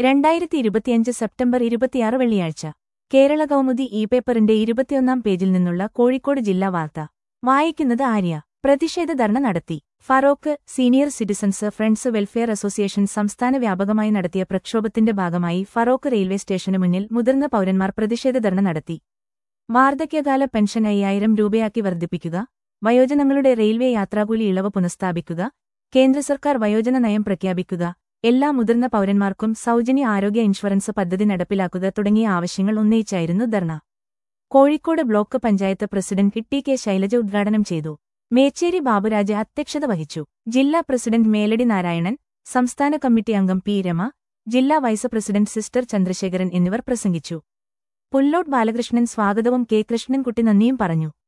രണ്ടായിരത്തി ഇരുപത്തിയഞ്ച് സെപ്റ്റംബർ ഇരുപത്തിയാറ് വെള്ളിയാഴ്ച കേരള കൗമുദി ഇ പേപ്പറിന്റെ ഇരുപത്തിയൊന്നാം പേജിൽ നിന്നുള്ള കോഴിക്കോട് ജില്ലാ വാർത്ത വായിക്കുന്നത് ആര്യ പ്രതിഷേധ ധർണ നടത്തി Feroke senior citizens friends welfare association സംസ്ഥാന വ്യാപകമായി നടത്തിയ പ്രക്ഷോഭത്തിന്റെ ഭാഗമായി ഫറോക്ക് റെയിൽവേ സ്റ്റേഷന് മുന്നിൽ മുതിർന്ന പൌരന്മാർ പ്രതിഷേധ ധർണ നടത്തി വാർദ്ധക്യകാല പെൻഷൻ അയ്യായിരം രൂപയാക്കി വർദ്ധിപ്പിക്കുക വയോജനങ്ങളുടെ റെയിൽവേ യാത്രാകൂലി ഇളവ് പുനഃസ്ഥാപിക്കുക കേന്ദ്ര സർക്കാർ വയോജന നയം പ്രഖ്യാപിക്കുക എല്ലാ മുതിർന്ന പൌരന്മാർക്കും സൗജന്യ ആരോഗ്യ ഇൻഷുറൻസ് പദ്ധതി നടപ്പിലാക്കുക തുടങ്ങിയ ആവശ്യങ്ങൾ ഉന്നയിച്ചായിരുന്നു dharna Kozhikode block panchayat president T K Shailaja ഉദ്ഘാടനം ചെയ്തു മേച്ചേരി ബാബുരാജ് അധ്യക്ഷത വഹിച്ചു ജില്ലാ പ്രസിഡന്റ് മേലടി നാരായണൻ സംസ്ഥാന കമ്മിറ്റി അംഗം പി രമ ജില്ലാ വൈസ് പ്രസിഡന്റ് സിസ്റ്റർ ചന്ദ്രശേഖരൻ എന്നിവർ പ്രസംഗിച്ചു പുല്ലോട്ട് ബാലകൃഷ്ണൻ സ്വാഗതവും കെ കൃഷ്ണൻകുട്ടി നന്ദിയും പറഞ്ഞു